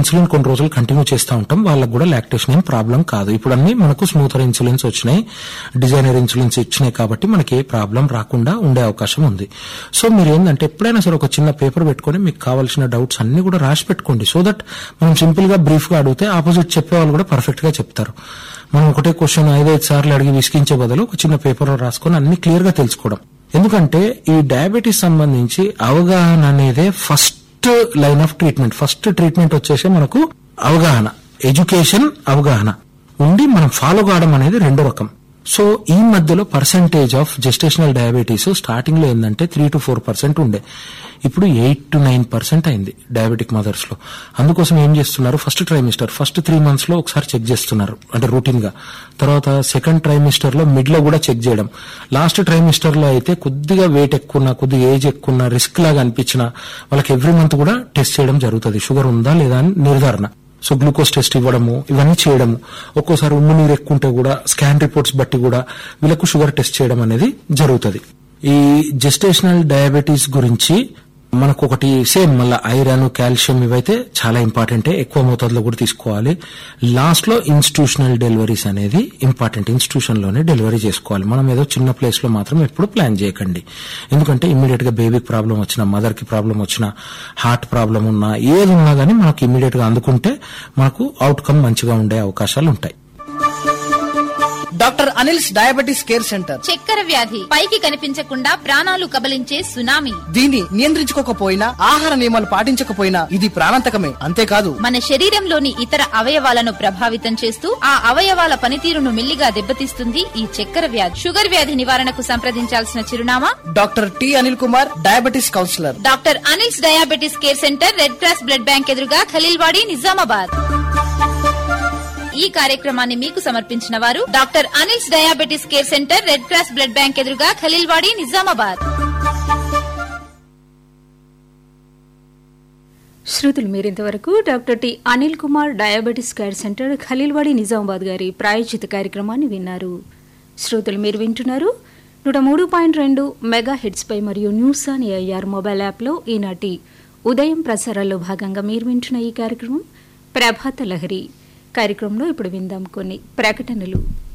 insulin కొన్ని రోజులు continue చేస్తూ ఉంటాం వాళ్ళకు కూడా లాక్టేషన్ ఏం ప్రాబ్లం కాదు ఇప్పుడు అన్ని మనకు స్మూతర్ ఇన్సులిన్స్ వచ్చినాయి డిజైనర్ ఇన్సులిన్స్ ఇచ్చినాయి కాబట్టి మనకి ఏ ప్రాబ్లం రాకుండా ఉండే అవకాశం ఉంది సో మీరు ఏంటంటే ఎప్పుడైనా సరే ఒక చిన్న పేపర్ పెట్టుకొని మీకు కావాల్సిన డౌట్స్ అన్ని కూడా రాసి పెట్టుకోండి సో దట్ మనం సింపుల్ గా బ్రీఫ్ గా అడిగితే ఆపోజిట్ చెప్పే వాళ్ళు కూడా పర్ఫెక్ట్ గా చెప్తారు మనం ఒకటే క్వశ్చన్ ఐదైదు సార్లు అడిగి విసిగించే బదులు ఒక చిన్న పేపర్ రాసుకొని అన్ని క్లియర్ గా తెలుసుకోవడం ఎందుకంటే ఈ డయాబెటీస్ సంబంధించి అవగాహన అనేదే first line of treatment first treatment వచ్చేసి మనకు అవగాహన ఎడ్యుకేషన్ అవగాహన ఉండి మనం ఫాలో కావడం అనేది రెండో రకం సో ఈ మధ్యలో percentage of gestational diabetes starting లో ఏంటంటే త్రీ టు ఫోర్ పర్సెంట్ ఉండే ఇప్పుడు ఎయిట్ టు నైన్ పర్సెంట్ అయింది డయాబెటిక్ మదర్స్ లో అందుకోసం ఏం చేస్తున్నారు first trimester first three months లో ఒకసారి చెక్ చేస్తున్నారు అంటే రూటీన్ గా తర్వాత సెకండ్ ట్రైమిస్టర్ లో మిడ్ లో కూడా చెక్ చేయడం లాస్ట్ ట్రైమిస్టర్ లో అయితే కొద్దిగా వెయిట్ ఎక్కువ కొద్దిగా ఏజ్ ఎక్కువ రిస్క్ లాగా అనిపించిన వాళ్ళకి ఎవ్రీ మంత్ కూడా టెస్ట్ చేయడం జరుగుతుంది షుగర్ ఉందా లేదా అని నిర్ధారణ సో గ్లూకోజ్ టెస్ట్ ఇవ్వడము ఇవన్నీ చేయడము ఒక్కోసారి ఉమ్ము నీరు ఎక్కువ ఉంటే కూడా స్కాన్ రిపోర్ట్స్ బట్టి కూడా వీళ్ళకు షుగర్ టెస్ట్ చేయడం అనేది జరుగుతుంది ఈ జెస్టేషనల్ డయాబెటీస్ గురించి మనకు ఒకటి సేమ్ మళ్ళీ ఐరన్ కాల్షియం ఇవైతే చాలా ఇంపార్టెంట్ ఎక్కువ మోతాదులో కూడా తీసుకోవాలి లాస్ట్ లో ఇన్స్టిట్యూషనల్ డెలివరీస్ అనేది ఇంపార్టెంట్ ఇన్స్టిట్యూషన్ లోనే డెలివరీ చేసుకోవాలి మనం ఏదో చిన్న ప్లేస్ లో మాత్రం ఎప్పుడు ప్లాన్ చేయకండి ఎందుకంటే ఇమీడియట్ గా బేబీకి ప్రాబ్లం వచ్చినా మదర్ కి ప్రాబ్లం వచ్చినా హార్ట్ ప్రాబ్లం ఉన్నా ఏది ఉన్నా గానీ మనకు ఇమీడియట్ గా అందుకుంటే మనకు అవుట్కమ్ మంచిగా ఉండే అవకాశాలు ఉంటాయి doctor Anil's diabetes care centre చక్కెర వ్యాధి పైకి కనిపించకుండా ప్రాణాలు కబలించే సునామీ దీన్ని నియంత్రించుకోకపోయినా ఆహార నియమాలు పాటించకపోయినా ఇది ప్రాణాంతకమే అంతేకాదు మన శరీరంలోని ఇతర అవయవాలను ప్రభావితం చేస్తూ ఆ అవయవాల పనితీరును మెల్లిగా దెబ్బతీస్తుంది ఈ చక్కెర వ్యాధి షుగర్ వ్యాధి నివారణకు సంప్రదించాల్సిన చిరునామా doctor T Anil Kumar diabetes counsellor doctor Anil's diabetes care centre red cross blood bank ఎదురుగా ఖలీల్వాడి నిజామాబాద్ ఈ కార్యక్రమాన్ని మీకు సమర్పించిన వారు doctor Anil's diabetes care centre red cross blood bank ఎదురుగా ఖలీల్వాడి నిజామాబాద్ శ్రోతలు మీరింతవరకు doctor T Anil Kumar diabetes care centre Khaleelwadi Nizamabad గారి ప్రాయోజిత కార్యక్రమాన్ని విన్నారు శ్రోతలు మీరు వింటున్నారు నూట మూడు పాయింట్ రెండు మెగా హెడ్స్ పై మరియు న్యూస్ ఆన్ ఏఐఆర్ మొబైల్ యాప్లో ఈనాటి ఉదయం ప్రసారాల్లో భాగంగా మీరు వింటున్న ఈ కార్యక్రమం ప్రభాత లహరి కార్యక్రమంలో ఇప్పుడు విందాం కొన్ని ప్రకటనలు